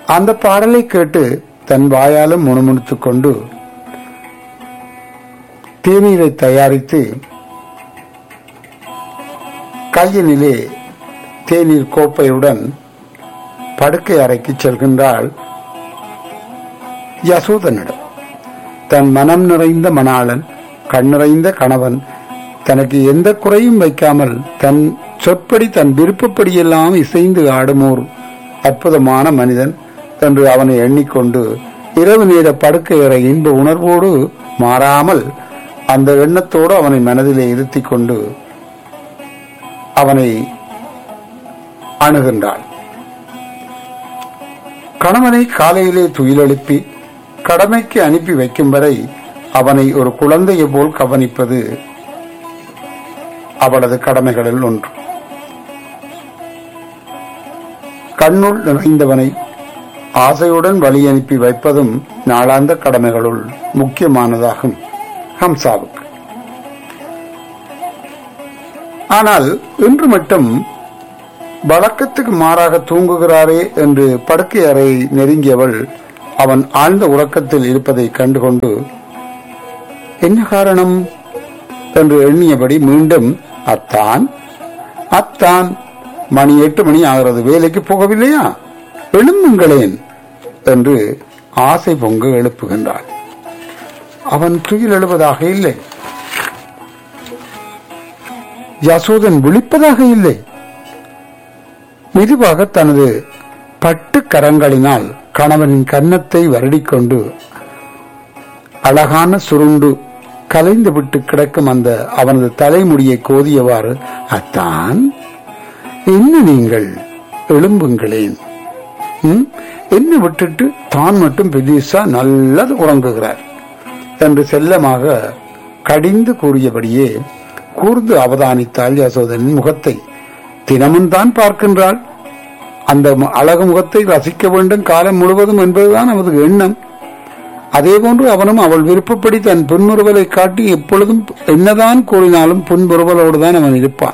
அந்த பாடலை கேட்டு தன் வாயாலும் முணுமுணுத்துக் கொண்டு தேநீரை தயாரித்து கையினிலே தேநீர் கோப்பையுடன் படுக்கை அறைக்கு செல்கின்றாள் யசோதனிடம் தன் மனம் நிறைந்த மணாளன் கண் நிறைந்த கணவன் தனக்கு எந்த குறையும் வைக்காமல் தன் சொற்படி தன் விருப்பப்படியெல்லாம் இசைந்து ஆடுமோர் அற்புதமான மனிதன் என்று அவனை எண்ணிக்கொண்டு இரவு நேர படுக்கை அறை இன்ப உணர்வோடு மாறாமல் அந்த எண்ணத்தோடு அவனை மனதிலே இருத்திக் கொண்டு அவனை அணுகின்றாள் கணவனை காலையிலே துயிலெழுப்பி கடமைக்கு அனுப்பி வைக்கும் வரை அவனை ஒரு குழந்தையை போல் கவனிப்பது அவளது கடமைகளில் ஒன்று கண்ணுள் நிறைந்தவனை ஆசையுடன் வழி அனுப்பி வைப்பதும் நாளாந்த கடமைகளுள் முக்கியமானதாகும் ஹம்சாவுக்கு ஆனால் இன்று மட்டும் வழக்கத்துக்கு மாறாக தூங்குகிறாரே என்று படுக்கை அறை நெருங்கியவள் அவன் ஆழ்ந்த உறக்கத்தில் இருப்பதை கண்டுகொண்டு என்ன காரணம் என்று எண்ணியபடி மீண்டும் அத்தான் அத்தான் மணி எட்டு மணி ஆகிறது வேலைக்கு போகவில்லையா எழும்புங்களேன் என்று ஆசை பொங்க எழுப்புகின்றான் அவன் துயில் எழுவதாக இல்லை யசோதன் விழிப்பதாக இல்லை மெதுவாக தனது பட்டு கரங்களினால் கணவனின் கன்னத்தை வருடிக்கொண்டு அழகான சுருண்டு கலைந்து விட்டு கிடக்கும் அந்த அவனது தலைமுடியை கோதியவாறு அத்தான் என்ன நீங்கள் எழும்புங்களேன் ம்? என்ன விட்டுட்டு தான் மட்டும் பெரிசா நல்லது உறங்குகிறார் என்று செல்லமாக கடிந்து கூறியபடியே கூர்ந்து அவதானித்தாள் யசோதனின் முகத்தை தினமும் தான் பார்க்கின்றாள் அந்த மு- அழகு முகத்தை ரசிக்க வேண்டும் காலம் முழுவதும் என்பதுதான் அவரது எண்ணம் அதே போன்று அவனும் அவள் விருப்பப்படி தன் புன்முறுவலை காட்டி எப்பொழுதும் என்னதான் கூறினாலும் புன்முறுவலோடு தான் அவன் இருப்பான்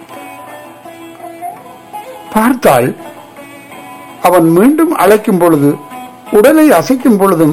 பார்த்தாள் அவன் மீண்டும் அழைக்கும் பொழுது உடலை அசைக்கும் பொழுதும்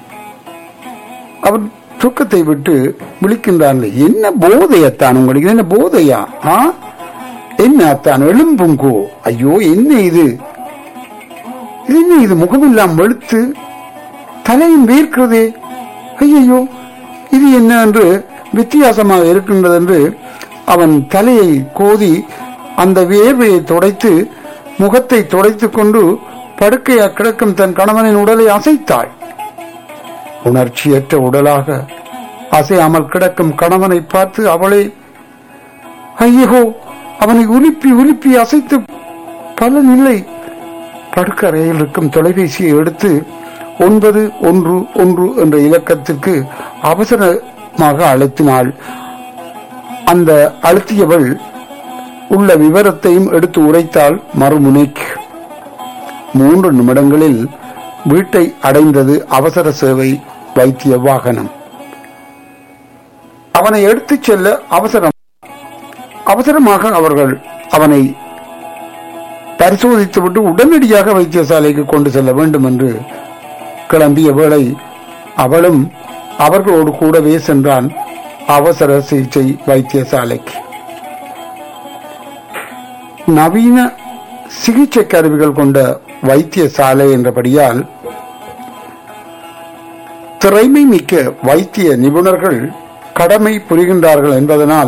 அவன் தூக்கத்தை விட்டு விழிக்கின்றான் என்ன போதையத்தான் உங்களுக்கு என்ன போதையா ஆ என்ன அத்தான் எழும்புங்கோ ஐயோ என்ன இது இது என்ன இது முகமெல்லாம் வெளுத்து தலையும் வேர்க்கிறதே ஐயோ இது என்ன என்று வித்தியாசமாக இருக்கின்றது என்று அவன் தலையை கோதி அந்த வேர்வையை துடைத்து முகத்தை துடைத்துக் கொண்டு படுக்கையா கிடக்கும் தன் கணவனின் உடலை அசைத்தாள் உணர்ச்சியற்ற உடலாக அசையாமல் கிடக்கும் கணவனை பார்த்து அவளை ஐயோ அவனை உலுப்பி உலுப்பி அசைத்து பலன் இல்லை படுக்கறையில் இருக்கும் தொலைபேசியை எடுத்து ஒன்பது ஒன்று ஒன்று என்ற இலக்கத்திற்கு அவசரமாக அழுத்தினாள் அந்த அழுத்தியவள் உள்ள விவரத்தையும் எடுத்து உரைத்தாள் மறுமுனைக்கு மூன்று நிமிடங்களில் வீட்டை அடைந்தது அவசர சேவை வைத்திய வாகனம் அவனை எடுத்துச் செல்ல அவசரம் அவசரமாக அவர்கள் அவனை பரிசோதித்துவிட்டு உடனடியாக வைத்தியசாலைக்கு கொண்டு செல்ல வேண்டும் என்று கிளம்பிய வேளை அவளும் அவர்களோடு கூடவே சென்றான் அவசர சிகிச்சை வைத்தியசாலைக்கு நவீன சிகிச்சை கருவிகள் கொண்ட வைத்தியசாலை என்றபடியால் திறமை மிக்க வைத்திய நிபுணர்கள் கடமை புரிகின்றார்கள் என்பதனால்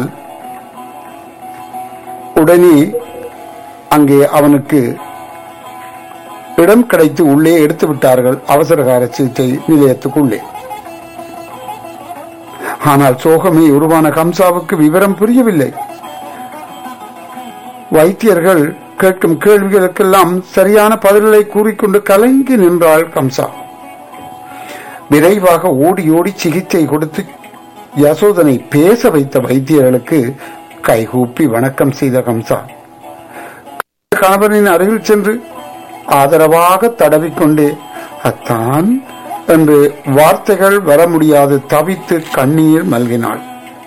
உடனே அங்கே அவனுக்கு இடம் கிடைத்து உள்ளே எடுத்து விட்டார்கள் அவசரகார சிகிச்சை நிலையத்துக்குள்ளே ஆனால் சோகமே உருவான கம்சாவுக்கு விவரம் புரியவில்லை வைத்தியர்கள் கேட்கும் கேள்விகளுக்கெல்லாம் சரியான பதில்களை கூறிக்கொண்டு கலங்கி நின்றாள் கம்சா விரைவாக ஓடி ஓடி சிகிச்சை கொடுத்து யசோதனை பேச வைத்த வைத்தியர்களுக்கு கைகூப்பி வணக்கம் செய்த கம்சா கணவனின் அருகில் சென்று ஆதரவாக தடவிக்கொண்டே அத்தான் என்று வார்த்தைகள் வர முடியாது தவித்து கண்ணீர் மல்கினாள்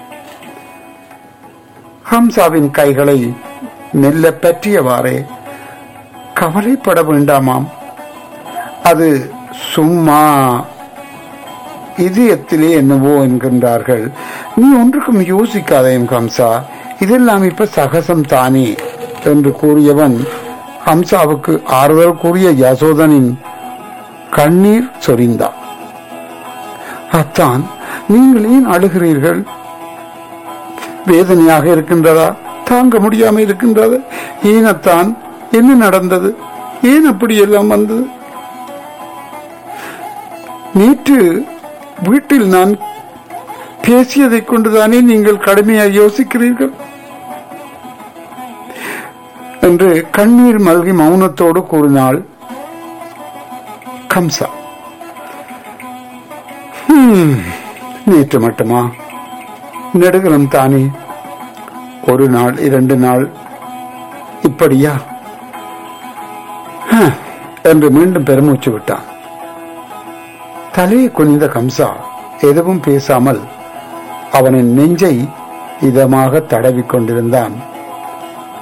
ஹம்சாவின் கைகளை மெல்ல பற்றியவாறே கவலைப்பட வேண்டாமாம் அது சும்மா இதயத்திலே என்னவோ என்கின்றார்கள் நீ ஒன்றுக்கும் யோசிக்காதேயும் கம்சா இதெல்லாம் இப்ப சகசம் தானே என்று கூறியவன் ஹம்சாவுக்கு ஆறுதல் கூறிய யசோதனின் கண்ணீர் சொரிந்தான் அத்தான் நீங்கள் ஏன் அழுகிறீர்கள் வேதனையாக இருக்கின்றதா தாங்க முடியாம இருக்கின்றது ஏனத்தான் என்ன நடந்தது ஏன் அப்படி எல்லாம் வந்தது நேற்று வீட்டில் நான் பேசியதைக் கொண்டுதானே நீங்கள் கடுமையாக யோசிக்கிறீர்கள் என்று கண்ணீர் மல்கி மௌனத்தோடு கூறினாள் கம்சா "ஹம், நேற்று மட்டுமா நெடுகலம் தானே ஒரு நாள் இரண்டு நாள் இப்படியா "ஹ," என்று மீண்டும் பெருமூச்சு விட்டான் தலையை குனிந்த கம்சா எதுவும் பேசாமல் அவனின் நெஞ்சை இதமாக தடவிக் கொண்டிருந்தான்